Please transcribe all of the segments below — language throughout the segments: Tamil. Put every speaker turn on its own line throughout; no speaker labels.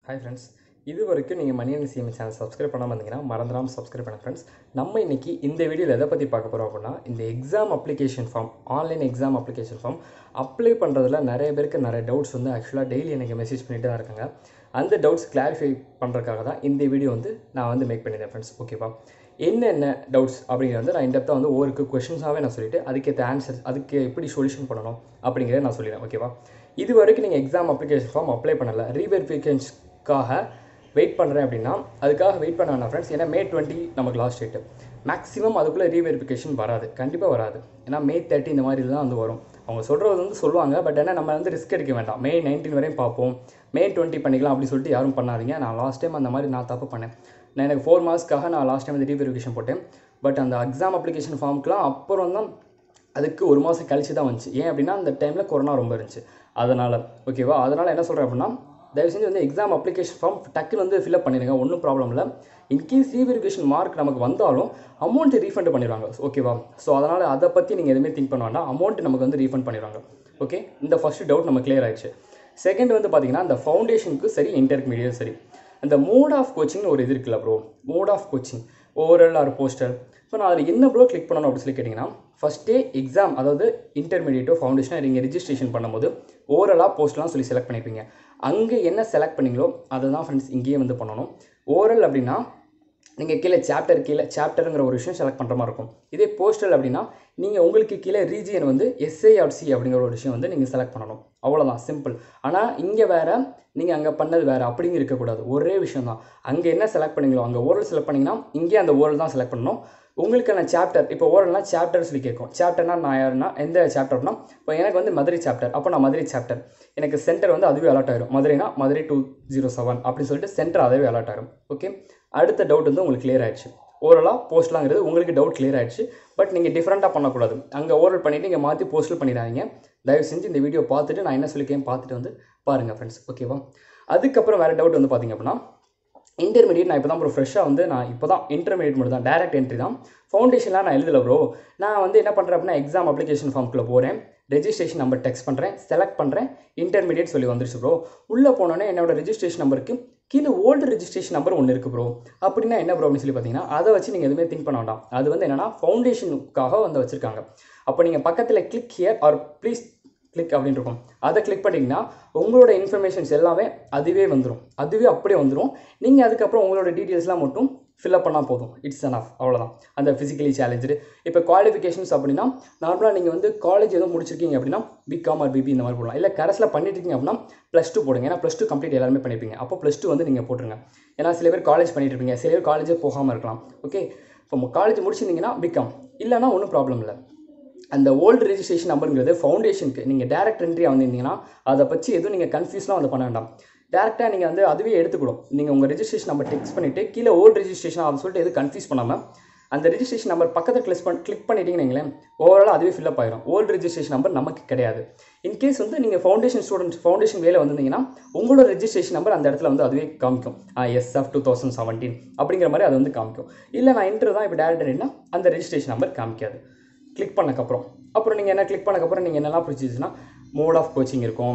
ஹாய் ஃப்ரெண்ட்ஸ் இது வரைக்கும் நீங்கள் மணியன் சிஎம் சேனல் சப்ஸ்கிரைப் பண்ணாமல் இருந்தீங்கன்னா மறந்துடாமல் சப்ஸ்கிரைப் பண்ண ஃப்ரெண்ட்ஸ் நம்ம இன்னைக்கு இந்த வீடியோவில் எதை பற்றி பார்க்க போகிறோம் அப்படின்னா இந்த exam application form online exam application form apply பண்ணுறதுல நிறைய பேருக்கு நிறைய டவுட்ஸ் வந்து ஆக்சுவலாக டெய்லி எனக்கு மெசேஜ் பண்ணிட்டு தான் இருக்காங்க அந்த டவுட்ஸ் கிளாரிஃபை பண்ணுறதுக்காக தான் இந்த வீடியோ வந்து நான் வந்து மேக் பண்ணியிருந்தேன் ஃப்ரெண்ட்ஸ் ஓகேவா என்னென்ன டவுட்ஸ் அப்படிங்கிறத வந்து நான் இந்த வந்து ஒவ்வொரு கொஷின்ஸாகவே நான் சொல்லிவிட்டு அதுக்கேற்ற ஆன்சர்ஸ் அதுக்கு எப்படி சொல்யூஷன் பண்ணணும் அப்படிங்கிறத நான் சொல்லிடுறேன் ஓகேவா இது வரைக்கும் நீங்கள் எக்ஸாம் அப்ளிகேஷன் ஃபார்ம் அப்ளை பண்ணலை ரீவெரிஃபிகேஷனுக்காக வெயிட் பண்ணுறேன் அப்படின்னா அதுக்காக வெயிட் பண்ண வேணாம் ஃப்ரெண்ட்ஸ் ஏன்னா மே டுவெண்ட்டி நமக்கு லாஸ்ட் டேட்டு மேக்ஸிமம் அதுக்குள்ளே ரீவெரிஃபிகேஷன் வராது கண்டிப்பாக வராது ஏன்னா மே தேர்ட்டி இந்த மாதிரி தான் வந்து வரும் அவங்க சொல்கிறது வந்து சொல்லுவாங்க பட் ஏன்னா நம்ம வந்து ரிஸ்க் எடுக்க வேண்டாம் மே நைன்டீன் வரையும் பார்ப்போம் மே டுவெண்ட்டி பண்ணிக்கலாம் அப்படின்னு சொல்லிட்டு யாரும் பண்ணாதீங்க நான் லாஸ்ட் டைம் அந்த மாதிரி நான் தப்பு பண்ணேன் நான் எனக்கு ஃபோர் மார்க்ஸ்க்காக நான் லாஸ்ட் டைம் வந்து ரீவெரிஃபிகேஷன் போட்டேன் பட் அந்த எக்ஸாம் அப்ளிகேஷன் ஃபார்முக்குலாம் அப்புறம் தான் அதுக்கு ஒரு மாதம் கழிச்சு தான் வந்துச்சு ஏன் அப்படின்னா அந்த டைமில் கொரோனா ரொம்ப இருந்துச்சு அதனால் ஓகேவா அதனால் என்ன சொல்கிறேன் அப்படின்னா தயவு செஞ்சு வந்து எக்ஸாம் அப்ளிகேஷன் ஃபார்ம் டக்குன்னு வந்து ஃபில்அப் பண்ணிடுங்க ஒன்றும் ப்ராப்ளம் இல்லை இன்கேஸ் ரீவெரிஃபிகேஷன் மார்க் நமக்கு வந்தாலும் அமௌண்ட் ரீஃபண்ட் பண்ணிடுவாங்க ஓகேவா ஸோ அதனால் அதை பற்றி நீங்கள் எதுவுமே திங்க் பண்ண வேண்டாம் அமௌண்ட் நமக்கு வந்து ரீஃபண்ட் பண்ணிடுவாங்க ஓகே இந்த ஃபஸ்ட்டு டவுட் நம்ம கிளியர் ஆயிடுச்சு செகண்ட் வந்து பார்த்தீங்கன்னா அந்த ஃபவுண்டேஷனுக்கு சரி இன்டர்மீடியட் சரி அந்த மோட் ஆஃப் கோச்சிங்னு ஒரு இது இருக்குல்ல bro mode of coaching overall or postal இப்போ நான் அதில் என்ன ப்ரோ கிளிக் பண்ணணும் அப்படின்னு சொல்லி கேட்டிங்கன்னா ஃபஸ்ட்டே எக்ஸாம் அதாவது இன்டர்மீடியட்டோ ஃபவுண்டேஷனாக நீங்கள் ரிஜிஸ்ட்ரேஷன் பண்ணும்போது ஓரலாக போஸ்ட்லாம் சொல்லி செலக்ட் பண்ணிப்பீங்க அங்கே என்ன செலக்ட் பண்ணீங்களோ அதை தான் ஃப்ரெண்ட்ஸ் இங்கேயே வந்து பண்ணணும் ஓரல் அப்படின்னா நீங்கள் கீழே சாப்டர் கீழே சாப்டருங்கிற ஒரு விஷயம் செலக்ட் பண்ணுற மாதிரி இருக்கும் இதே போஸ்டல் அப்படின்னா நீங்கள் உங்களுக்கு கீழே ரீஜியன் வந்து எஸ்ஐ ஆர் சி அப்படிங்கிற ஒரு விஷயம் வந்து நீங்கள் செலக்ட் பண்ணணும் அவ்வளோதான் சிம்பிள் ஆனால் இங்கே வேறு நீங்கள் அங்கே பண்ணது வேறு அப்படிங்க இருக்கக்கூடாது ஒரே விஷயம் தான் அங்கே என்ன செலக்ட் பண்ணீங்களோ அங்கே ஓரல் செலக்ட் பண்ணிங்கன்னா இங்கே அந்த ஓரல் தான் செலக்ட் பண்ணணும் உங்களுக்கான சாப்டர் இப்போ ஓரல்னா சாப்டர் சொல்லி கேட்கும் சாப்டர்னா நான் யாருன்னா எந்த சாப்டர்னா இப்போ எனக்கு வந்து மதுரை சாப்டர் அப்போ நான் மதுரை சாப்டர் எனக்கு சென்டர் வந்து அதுவே அலர்ட் ஆயிரும் மதுரைனா மதுரை டூ ஜீரோ செவன் அப்படின்னு சொல்லிட்டு சென்டர் அதுவே அலர்ட் ஆயிரும் ஓகே அடுத்த டவுட் வந்து உங்களுக்கு கிளியர் ஆயிடுச்சு ஓரலாக போஸ்ட்லாங்கிறது உங்களுக்கு டவுட் கிளியர் ஆயிடுச்சு பட் நீங்கள் டிஃப்ரெண்ட்டாக பண்ணக்கூடாது அங்கே ஓரல் பண்ணிவிட்டு இங்கே மாற்றி போஸ்ட்டில் பண்ணிடாதீங்க தயவு செஞ்சு இந்த வீடியோ பார்த்துட்டு நான் என்ன சொல்லிக்கேன் பார்த்துட்டு வந்து பாருங்கள் ஃப்ரெண்ட்ஸ் ஓகேவா அதுக்கப்புறம் வேறு டவுட் வந்து பார்த்தீங்க அப்படின்னா இன்டர்மீடியட் நான் இப்போ தான் ப்ரோ ஃப்ரெஷ்ஷாக வந்து நான் இப்போ தான் இன்டர்மீடியட் மட்டும் தான் டேரக்ட் என்ட்ரி தான் ஃபவுண்டேஷன்லாம் நான் எழுதலை ப்ரோ நான் வந்து என்ன பண்ணுறேன் அப்படின்னா எக்ஸாம் அப்ளிகேஷன் ஃபார்முக்குள்ளே போகிறேன் ரெஜிஸ்ட்ரேஷன் நம்பர் டெக்ஸ்ட் பண்ணுறேன் செலக்ட் பண்ணுறேன் இன்டர்மீடியட் சொல்லி வந்துருச்சு ப்ரோ உள்ளே போனோன்னே என்னோட ரெஜிஸ்ட்ரேஷன் நம்பருக்கு கீழே ஓல்டு ரெஜிஸ்ட்ரேஷன் நம்பர் ஒன்று இருக்குது ப்ரோ அப்படின்னா என்ன ப்ரோ அப்படின்னு சொல்லி பார்த்தீங்கன்னா அதை வச்சு நீங்கள் எதுவுமே திங்க் பண்ண வேண்டாம் அது வந்து என்னென்னா ஃபவுண்டேஷனுக்காக வந்து வச்சுருக்காங்க அப்போ நீங்கள் பக்கத்தில் click here or please click அப்படின்னு இருக்கும் அதை கிளிக் பண்ணிங்கன்னா உங்களோட இன்ஃபர்மேஷன்ஸ் எல்லாமே அதுவே வந்துடும் அதுவே அப்படியே வந்துடும் நீங்கள் அதுக்கப்புறம் உங்களோட டீட்டெயில்ஸ்லாம் மட்டும் ஃபில்அப் பண்ணால் போதும் இட்ஸ் அன் ஆஃப் அவ்வளோதான் அந்த ஃபிசிக்கலி சேலஞ்சு இப்போ குவாலிஃபிகேஷன்ஸ் அப்படின்னா நார்மலாக நீங்கள் வந்து காலேஜ் எதுவும் முடிச்சிருக்கீங்க அப்படின்னா பிகாம் ஆர் பிபி இந்த மாதிரி போடலாம் இல்லை கரஸில் பண்ணிட்டு இருக்கீங்க அப்படின்னா ப்ளஸ் டூ போடுங்க ஏன்னா ப்ளஸ் டூ கம்ப்ளீட் எல்லாருமே பண்ணியிருப்பீங்க அப்போ ப்ளஸ் டூ வந்து நீங்கள் போட்டுருங்க ஏன்னா சில பேர் காலேஜ் பண்ணிட்டு இருப்பீங்க சில பேர் காலேஜே போகாமல் இருக்கலாம் ஓகே இப்போ காலேஜ் முடிச்சிருந்தீங்கன்னா பிகாம் இல்லைனா ஒன்றும் ப்ராப்ளம் இல்லை அந்த ஓல்டு ரெஜிஸ்ட்ரேஷன் நம்பருங்கிறது ஃபவுண்டேஷனுக்கு நீங்கள் டேரக்ட் என்ட்ரியாக வந்திருந்தீங்கன்னா அதை பற்றி எதுவும் நீங்கள் கன்ஃபியூஸ்லாம் வந்து பண்ண வேண்டாம் டேரெக்டாக நீங்கள் வந்து அதுவே எடுத்துக்கிடும் நீங்கள் உங்கள் ரெஜிஸ்ட்ரேஷன் நம்பர் டெக்ஸ்ட் பண்ணிவிட்டு கீழே ஓல்டு ரெஜிஸ்ட்ரேஷன் அப்படின்னு சொல்லிட்டு எதுவும் கன்ஃபியூஸ் பண்ணாமல் அந்த ரெஜிஸ்ட்ரேஷன் நம்பர் பக்கத்தில் கிளிக் பண்ணி கிளிக் பண்ணிட்டீங்கன்னு ஓவரால் அதுவே ஃபில்அப் ஆயிரும் ஓல்டு ரெஜிஸ்ட்ரேஷன் நம்பர் நமக்கு கிடையாது இன்கேஸ் வந்து நீங்கள் ஃபவுண்டேஷன் ஸ்டூடெண்ட் ஃபவுண்டேஷன் வேலை வந்திருந்தீங்கன்னா உங்களோட ரெஜிஸ்ட்ரேஷன் நம்பர் அந்த இடத்துல வந்து அதுவே காமிக்கும் எஸ்எஃப் டூ தௌசண்ட் செவன்டீன் அப்படிங்கிற மாதிரி அது வந்து காமிக்கும் இல்லை நான் இன்டர் தான் இப்போ டேரக்ட் அந்த ரெஜிஸ்ட்ரேஷன் நம்பர் காமிக்காது கிளிக் பண்ணக்கப்புறம் அப்புறம் நீங்கள் என்ன கிளிக் பண்ணக்கப்புறம் நீங்கள் என்னெல்லாம் பிடிச்சிச்சுன்னா மோட் ஆஃப் கோச்சிங் இருக்கும்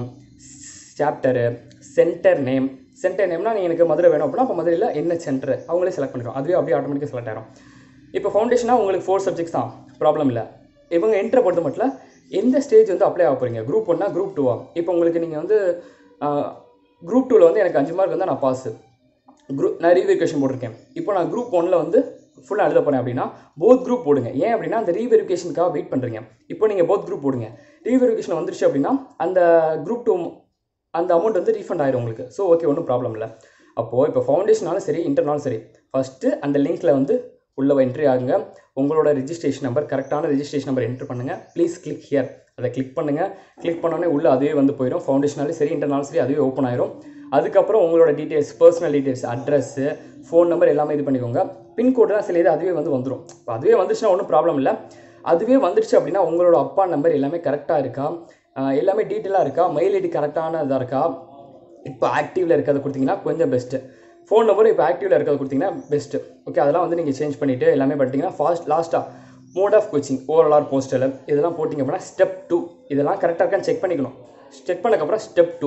சாப்டரு சென்டர் நேம் சென்டர் நேம்னா நீங்கள் எனக்கு மதுரை வேணும் அப்படின்னா அப்போ மதுரையில் என்ன சென்டர் அவங்களே செலக்ட் பண்ணிடும் அதுவே அப்படியே ஆட்டோமேட்டிக்காக செலக்ட் ஆகிடும் இப்போ ஃபவுண்டேஷனாக உங்களுக்கு ஃபோர் சப்ஜெக்ட்ஸ் தான் ப்ராப்ளம் இல்லை இவங்க என்ட்ரை பொறுத்த மட்டும் எந்த ஸ்டேஜ் வந்து அப்ளை ஆக போகிறீங்க குரூப் ஒன்னா குரூப் டூவா இப்போ உங்களுக்கு நீங்கள் வந்து குரூப் டூவில் வந்து எனக்கு அஞ்சு மார்க் வந்து நான் பாஸு குரூப் நான் ரீவெரிஃபிகேஷன் போட்டிருக்கேன் இப்போ நான் குரூப் ஒனில் வந்து ஃபுல்லாக எழுத போகிறேன் அப்படின்னா போத் குரூப் போடுங்க ஏன் அப்படின்னா அந்த ரீவெரிஃபிகேஷனுக்காக வெயிட் பண்ணுறீங்க இப்போ நீங்கள் போத் குரூப் போடுங்க ரீவெரிஃபிகேஷன் வந்துருச்சு அப்படின்னா அந்த குரூப் டூ அந்த அமௌண்ட் வந்து ரீஃபண்ட் ஆயிரும் உங்களுக்கு ஸோ ஓகே ஒன்றும் ப்ராப்ளம் இல்லை அப்போது இப்போ ஃபவுண்டேஷனாலும் சரி இன்டர்னாலும் சரி ஃபஸ்ட்டு அந்த லிங்க்கில் வந்து உள்ளே என்ட்ரி ஆகுங்க உங்களோட ரிஜிஸ்ட்ரேஷன் நம்பர் கரெக்டான ரிஜிஸ்ட்ரேஷன் நம்பர் என்ட்ரு பண்ணுங்கள் ப்ளீஸ் கிளிக் ஹியர் அதை கிளிக் பண்ணுங்கள் கிளிக் பண்ணோன்னே உள்ளே அதுவே வந்து போயிடும் ஃபவுண்டேஷனாலும் சரி இன்டர்னாலும் சரி அதுவே ஓப்பன் ஆயிரும் அதுக்கப்புறம் உங்களோட details personal details address phone number எல்லாமே இது பண்ணிக்கோங்க பின்கோடெலாம் சில இது அதுவே வந்து வந்துடும் இப்போ அதுவே வந்துருச்சுன்னா ஒன்றும் ப்ராப்ளம் இல்லை அதுவே வந்துருச்சு அப்படின்னா உங்களோட அப்பா நம்பர் எல்லாமே கரெக்டாக இருக்கா எல்லாமே டீட்டெயிலாக இருக்கா மெயில் ஐடி கரெக்டான இதாக இருக்கா இப்போ ஆக்டிவில் இருக்கிறத கொடுத்தீங்கன்னா கொஞ்சம் பெஸ்ட்டு ஃபோன் நம்பர் இப்போ ஆக்டிவில் இருக்கிறத கொடுத்தீங்கன்னா பெஸ்ட்டு ஓகே அதெல்லாம் வந்து நீங்கள் சேஞ்ச் பண்ணிவிட்டு எல்லாமே பண்ணிட்டீங்கன்னா ஃபாஸ்ட் லாஸ்ட்டாக mode of coaching overall postal இதெல்லாம் போட்டிங்க அப்படின்னா ஸ்டெப் டூ இதெல்லாம் கரெக்டாக இருக்கான்னு செக் பண்ணிக்கணும் செக் பண்ணக்கப்புறம் ஸ்டெப் டூ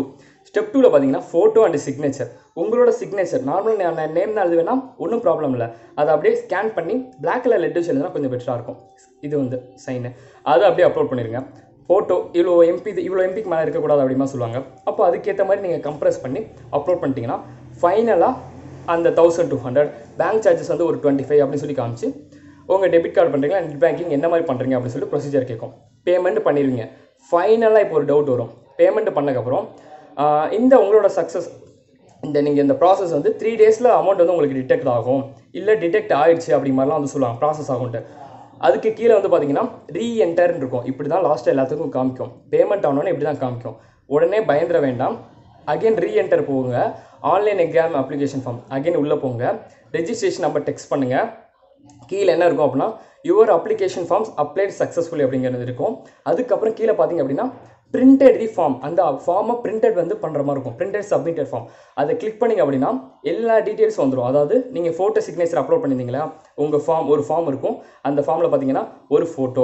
ஸ்டெப் டூவில் பார்த்தீங்கன்னா ஃபோட்டோ அண்ட் சிக்னேச்சர் உங்களோட சிக்னேச்சர் நார்மல் நேம் தான் எழுது வேணால் ஒன்றும் ப்ராப்ளம் இல்லை அதை அப்படியே ஸ்கேன் பண்ணி பிளாக் கலர் லெட்டர்ஸ் எழுதுனா கொஞ்சம் பெட்டராக இருக்கும் இது வந்து சைனு அதை அப்படியே அப்லோட் பண்ணிடுங்க ஃபோட்டோ இவ்வளோ எம்பி இவ்வளோ எம்பிக்கு மேலே இருக்கக்கூடாது அப்படிமா சொல்லுவாங்க அப்போ அதுக்கேற்ற மாதிரி நீங்கள் கம்ப்ரஸ் பண்ணி அப்லோட் பண்ணிட்டீங்கன்னா ஃபைனலாக அந்த thousand two hundred bank charges வந்து ஒரு டுவெண்ட்டி ஃபைவ் அப்படின்னு சொல்லி காமிச்சு உங்கள் டெபிட் கார்டு பண்ணுறீங்களா நெட் பேங்கிங் என்ன மாதிரி பண்ணுறீங்க அப்படின்னு சொல்லி ப்ரொசீஜர் கேட்கும் பேமெண்ட் பண்ணிடுவீங்க ஃபைனலாக இப்போ ஒரு டவுட் வரும் பேமெண்ட் பண்ணக்கப்புறம் ஆஹ் இந்த உங்களோட சக்ஸஸ் இந்த நீங்கள் இந்த ப்ராசஸ் வந்து த்ரீ டேஸில் அமௌண்ட் வந்து உங்களுக்கு டிடெக்ட் ஆகும் இல்லை டிடெக்ட் ஆயிடுச்சு அப்படி மாதிரிலாம் வந்து சொல்லுவாங்க ப்ராசஸ் ஆகும்ட்டு அதுக்கு கீழே வந்து பார்த்தீங்கன்னா ரீஎன்டர்னு இருக்கும் இப்படி தான் லாஸ்ட்டாக எல்லாத்துக்கும் காமிக்கும் பேமெண்ட் ஆனோடனே இப்படி தான் காமிக்கும் உடனே பயந்துட வேண்டாம் அகைன் ரீஎன்டர் போங்க online exam application form again உள்ளே போங்க ரெஜிஸ்ட்ரேஷன் நம்பர் டெக்ஸ்ட் பண்ணுங்கள் கீழே என்ன இருக்கும் அப்படின்னா your application forms applied successfully அப்படிங்கிறது இருக்கும் அதுக்கப்புறம் கீழே பார்த்தீங்க அப்படின்னா பிரிண்டட் ஃபார்ம் அந்த ஃபார்மை பிரிண்டட் வந்து பண்ணுற மாதிரி இருக்கும் பிரிண்டட் சப்மிட்டட் ஃபார்ம் அதை கிளிக் பண்ணிங்க அப்படின்னா எல்லா டீட்டெயில்ஸ் வந்துடும் அதாவது நீங்கள் ஃபோட்டோ சிக்னேச்சர் அப்லோட் பண்ணியிருந்தீங்களா உங்கள் ஃபார்ம் ஒரு ஃபார்ம் இருக்கும் அந்த ஃபார்மில் பார்த்தீங்கன்னா ஒரு ஃபோட்டோ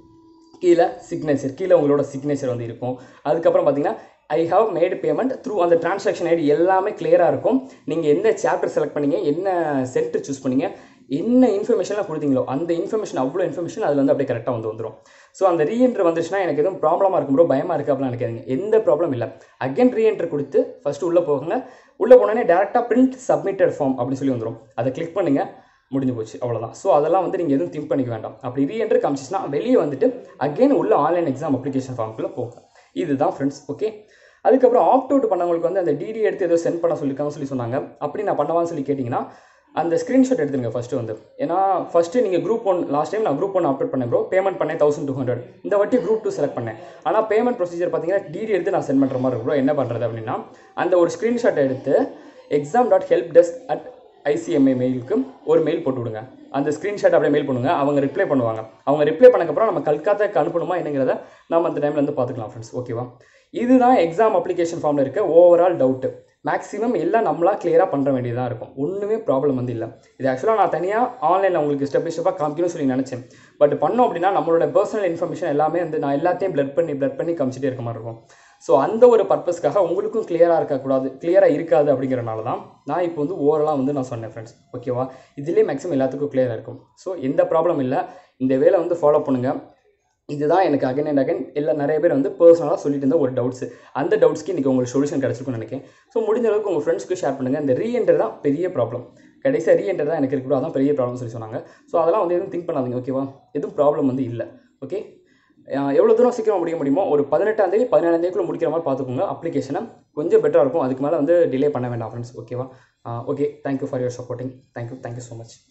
கீழே சிக்னேச்சர் கீழே உங்களோட சிக்னேச்சர் வந்து இருக்கும் அதுக்கப்புறம் பார்த்தீங்கன்னா I have made payment through அந்த டிரான்சாக்ஷன் ஐடி எல்லாமே கிளியராக இருக்கும் நீங்கள் எந்த சாப்டர் செலக்ட் பண்ணீங்க என்ன சென்டர் சூஸ் பண்ணீங்க என்ன இன்ஃபர்மேஷன்லாம் கொடுத்தீங்களோ அந்த இன்ஃபர்மேஷன் அவ்வளோ இன்ஃபர்மேஷன் அதில் வந்து அப்படியே கரெக்டாக வந்து வந்துடும் ஸோ அந்த ரீஎன்ட்ரு வந்துச்சுன்னா எனக்கு எதுவும் ப்ராப்ளமாக இருக்கும் ப்ரோ பயமாக இருக்குது அப்படிலாம் நினைக்காதீங்க எந்த ப்ராப்ளம் இல்லை அகைன் ரீஎன்ட்ரு கொடுத்து ஃபஸ்ட்டு உள்ளே போகுங்க உள்ளே போனோடனே டேரெக்டாக பிரிண்ட் சப்மிட்டட் ஃபார்ம் அப்படின்னு சொல்லி வந்துடும் அதை கிளிக் பண்ணுங்க முடிஞ்சு போச்சு அவ்வளோதான் ஸோ அதெல்லாம் வந்து நீங்கள் எதுவும் திங்க் பண்ணிக்க வேண்டாம் அப்படி ரீஎன்ட்ரு காமிச்சிச்சுன்னா வெளியே வந்துட்டு அகைன் உள்ள ஆன்லைன் எக்ஸாம் அப்ளிகேஷன் ஃபார்முக்குள்ளே போங்க இதுதான் ஃப்ரெண்ட்ஸ் ஓகே அதுக்கப்புறம் ஆப்ட் அவுட் பண்ணவங்களுக்கு வந்து அந்த டிடி எடுத்து ஏதோ சென்ட் பண்ண சொல்லியிருக்காங்கன்னு சொல்லி சொன்னாங்க அப்படி நான் பண்ணவான்னு சொல்லி கேட்டிங்கன்னா அந்த ஸ்க்ரீன்ஷாட் எடுத்துருங்க ஃபஸ்ட்டு வந்து ஏன்னா ஃபஸ்ட்டு நீங்கள் குரூப் ஒன் லாஸ்ட் டைம் நான் குரூப் ஒன் அப்லோட் பண்ணேன் ப்ரோ பேமெண்ட் பண்ணேன் தௌசண்ட் டூ ஹண்ட்ரட் இந்த வாட்டி குரூப் டூ செலக்ட் பண்ணேன் ஆனால் பேமெண்ட் ப்ரொசீஜர் பார்த்தீங்கன்னா டிடி எடுத்து நான் சென்ட் பண்ணுற மாதிரி இருக்கும் bro. என்ன பண்ணுறது அப்படின்னா அந்த ஒரு ஸ்க்ரீன்ஷாட் எடுத்து exam dot help desk at ICMI மெயிலுக்கு ஒரு மெயில் போட்டு விடுங்க அந்த ஸ்க்ரீன்ஷாட் அப்படியே மெயில் பண்ணுங்க அவங்க ரிப்ளை பண்ணுவாங்க அவங்க ரிப்ளை பண்ணக்கப்புறம் நம்ம கல்கத்தாக்கு அனுப்பணுமா என்னங்கிறத நம்ம அந்த டைமில் வந்து பார்த்துக்கலாம் ஃப்ரெண்ட்ஸ் ஓகேவா இதுதான் எக்ஸாம் அப்ளிகேஷன் ஃபார்மில் இருக்க ஓவரால் டவுட்டு மேக்ஸிமம் எல்லாம் நம்மளா கிளியராக பண்ணுற வேண்டியதாக இருக்கும் ஒன்றுமே ப்ராப்ளம் வந்து இல்லை இது ஆக்சுவலாக நான் தனியாக ஆன்லைனில் உங்களுக்கு ஸ்டெப் பை ஸ்டெப்பாக காமிக்கணும்னு சொல்லி நினச்சேன் பட் பண்ணோம் அப்படின்னா நம்மளோட பர்சனல் இன்ஃபர்மேஷன் எல்லாமே வந்து நான் எல்லாத்தையும் பிளட் பண்ணி பிளட் பண்ணி காமிச்சிட்டே இருக்க மாதிரி இருக்கும் ஸோ அந்த ஒரு பர்பஸ்க்காக உங்களுக்கும் கிளியராக இருக்கக்கூடாது கிளியராக இருக்காது அப்படிங்கிறனால தான் நான் இப்போ வந்து ஓவராலாக வந்து நான் சொன்னேன் ஃப்ரெண்ட்ஸ் ஓகேவா இதுலேயே மேக்ஸிமம் எல்லாத்துக்கும் கிளியராக இருக்கும் ஸோ எந்த ப்ராப்ளம் இல்லை இந்த வேலை வந்து ஃபாலோ பண்ணுங்கள் இதுதான் எனக்கு அகைன் அண்ட் அகைன் எல்லாம் நிறைய பேர் வந்து பர்சனலாக சொல்லிட்டு இருந்த ஒரு டவுட்ஸ் அந்த டவுட்ஸ்க்கு இன்றைக்கி உங்களுக்கு சொல்யூஷன் கிடச்சிருக்கும்னு நினைக்கிறேன் ஸோ முடிஞ்ச அளவுக்கு உங்கள் ஃப்ரெண்ட்ஸ்க்கு ஷேர் பண்ணுங்கள் இந்த ரீஎன்டர் தான் பெரிய ப்ராப்ளம் கடைசியாக ரீஎன்டர் தான் எனக்கு இருக்கக்கூட அதான் பெரிய ப்ராப்ளம் சொல்லி சொன்னாங்க ஸோ அதெல்லாம் வந்து எதுவும் திங்க் பண்ணாதீங்க ஓகேவா எதுவும் ப்ராப்ளம் வந்து இல்லை ஓகே எவ்வளோ தூரம் சீக்கிரம் முடிக்க முடியுமோ ஒரு பதினெட்டாம் தேதி பதினேழாம் தேதிக்குள்ள முடிக்கிற மாதிரி பார்த்துக்கோங்க அப்ளிகேஷனை கொஞ்சம் பெட்டராக இருக்கும் அதுக்கு மேலே வந்து டிலே பண்ண வேண்டாம் ஃப்ரெண்ட்ஸ் ஓகேவா okay thank you for your supporting thank you thank you so much